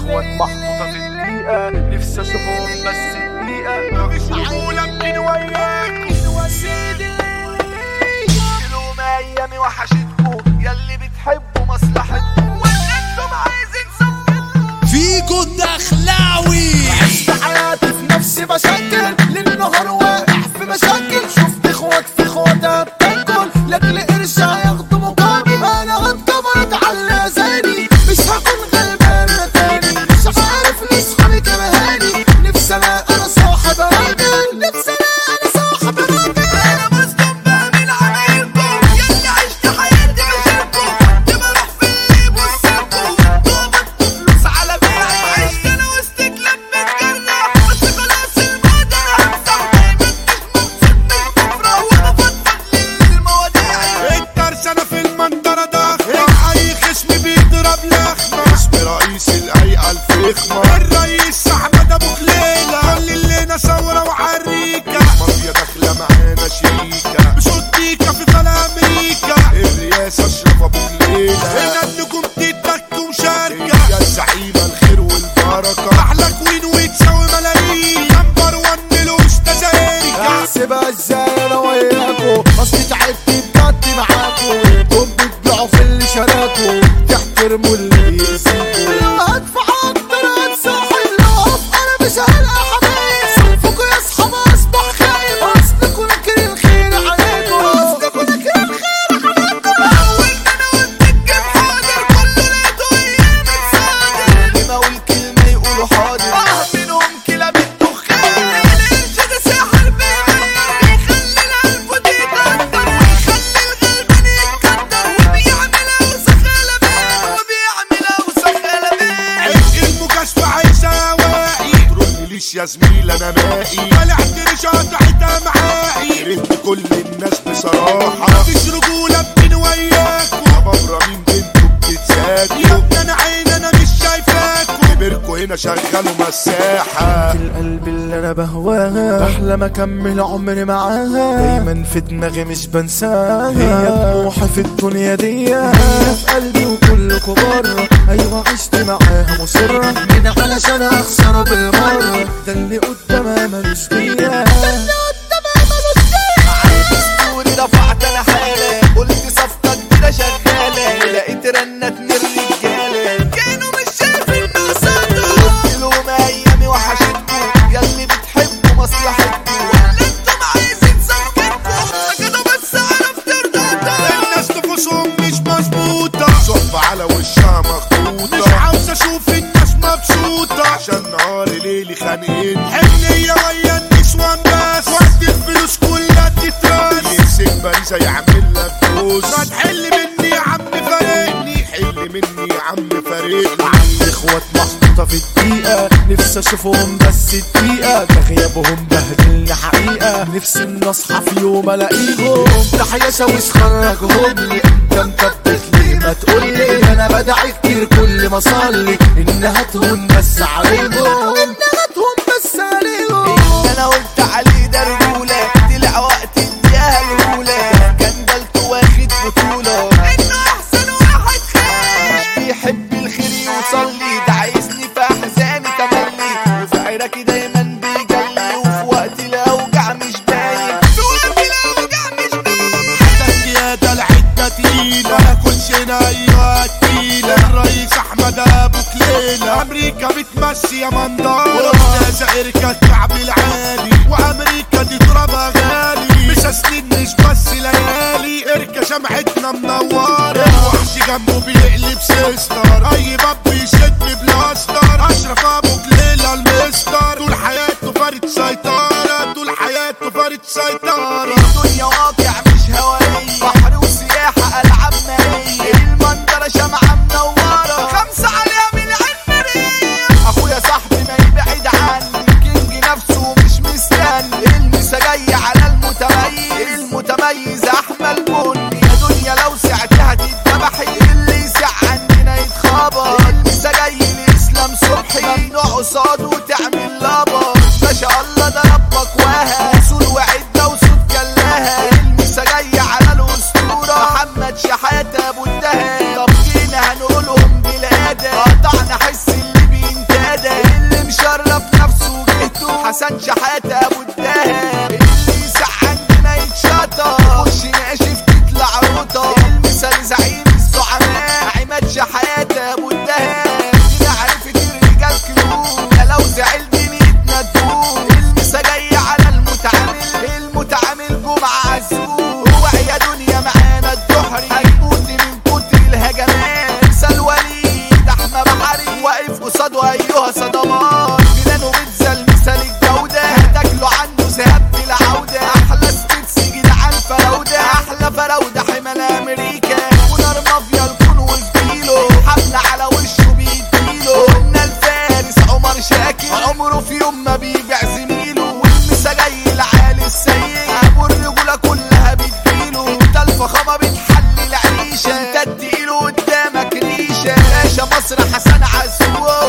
اخوات محطوطة في الدقيقة نفسي اشوفهم بس دقيقة مش معقول امكن وياكم شيلوا ما ايامي وحشتكم ياللي بتحبوا مصلحتكم ولا انتم عايزين صفقتكم فيجو الدخلاوي عشت حياتي في نفسي بشكل ليل نهار واقع في مشاكل شفت اخوات في اخواتها بتاكل لاجل قرش هياخدوا مقابل انا هتكبرت على زاني مش هكون غلبان أنا تاني مش عارف ليه صحابي كرهاني نفسي انا انا صاحب راجل نفسي انا انا صاحب راجل انا مسلم بقى من عمايلكم ياللي عشت حياتي بشاركم دي بروح في اللي بوسعكم ضابط فلوس على بيعي عشت انا وسطك لما اتجرح بس خلاص الموضة انا همسح دايما مش مبسوط مش بفرح وانا بفضفض للمواضيع الترسانة في المنطرة ضخمة أي خصم بيضرب لخمة اسم رئيس الهيئة الفخمة الرئيس أحمد أبو خليلة كل الليلة ثورة وحريكة مافيا داخلة معانا شريكة بشوتيكا في طال أمريكا الرئاسة أشرف أبو خليلة هنا النجوم تتك ومشاركة يا الزعيمة الخير والبركة أحلى كوين وتساوي ملايين نمبر ون الأستاذة إيريكا احسبها ازاي انا وياكو اصلي تعبت بجد معاكو انتم بتبيعوا في اللي شراكو تحترموا اللي بيأذيكوا لو هدفع اكتر هتساحل لو هفقر انا مش هلقى حبايب صنفكوا يا اصحاب اصبح خايف اصلكوا نكر الخير عليكم اصلكوا نكر الخير عليكم اول ما انا قلت الجيب حاضر كله لقيته ايام اتصادر اللي ما اقول كلمه يقولوا حاضر اه منهم كلاب الدخان القرش ده ساحر بيغير بيخلي القلب دي يتقدر ويخلي الغلبان يتقدر وبيعمل اوسخ قلبان وبيعمل اوسخ قلبان عشق المكاشفة عايشة هوائي تروليش يا زميل انا مائي طلعت رشاط حتى معائي كرهت كل الناس بصراحة مفيش رجولة بين وياكوا يا بابرا مين بنتوا بتتساكوا يا ابني انا عين انا مش شايفاكوا كبركوا هنا شغلوا مساحة القلب اللي انا بهواها بحلم اكمل عمري معاها دايما في دماغي مش بنساها هي طموحي في الدنيا دي هي في قلبي وكلكوا بره ايوه عشت معاها مصرة من علشان اخسر بالمرة ده اللي قدامها ملوش فيها ستوري رفعت انا حالة قلت صفقة كبيرة شغالة لقيت رنة اتنين رجالة كانوا مش شايفين قصادهم قلت لهم ايامي وحشتكم ياللي بتحبوا مصلحتكم ولا انتم عايزين صفقتكم كده بس عرفت ارضاكم الناس نفوسهم مش مظبوطة صحبة على وشها مخطوطة مش عاوز اشوف الناس مبسوطة عشان نهاري ليلي خانقين حنية ويا النسوان بس وقت الفلوس كلها تتراس يمسك باريزة يعمل لك فلوس ما تحل مني يا عم فارقني حل مني يا عم فارقني عندي اخوات محطوطة في الدقيقة نفسي اشوفهم بس دقيقة ده غيابهم بهدلني حقيقة نفسي ان اصحى في يوم الاقيهم تحية شاويش خرجهم لي انت مثبت لي ما تقولي انا بدعي كتير كل ما اصلي انها تهون بس عليهم انها تهون بس عليهم انا قلت عليه ده رجولة طلع وقت اديها الاولى كان جلته واخد بطولة انه احسن واحد خير مش بيحب الخير يوصلي ده عايزني في احزاني تملي وفي عراكي دايما بيجلي وفي وقت الاوجع مش باين في وقت الاوجع مش باين يا ده العدة تقيلة ما كلش ايوه تقيلة الرئيس احمد ابو كليلة امريكا بتمشي يا مندار استاذة اركا الكعب العالي وامريكا تضربها غالي مش اسنين مش بس ليالي اركا شمعتنا منورة الوحش جنبه بيقلب سيستر اي باب بيشد بلاستر اشرف ابو كليلة المستر طول حياته فارد سيطرة طول حياته فارد سيطرة الدنيا واقع مش هوائية بحر وسياحة ألعاب مائية المنظرة شمعة منورة خمسة عليها من عنبرية أخويا صاحبي ما يبعد عني كينج نفسه الذهب والدهب دي معرفة الرجال كيوت ده لو زعل دنيتنا تدوم المسا جاي على المتعامل المتعامل جمعة عزوم هو يا دنيا معانا الدحري هيموت من كتر الهجمات مثال وليد احمى بحري واقف قصاده ايها صدمات فلان وبتزل مثال الجودة هتاكله عنده ذهب بلا عودة احلى سبيتس جدعان فراودة احلى فراودة حمل امريكا ونار مافيا الكون وفيلو حملة على وشه بيديله قلنا الفارس عمر شاكر عمره في يوم ما بيبيع زميله والمسا جاي العالي السيء ابو الرجولة كلها بتجيله انت الفخامة بتحلي العيشة انت التقيل قدامك ريشة باشا مصر حسن عزوز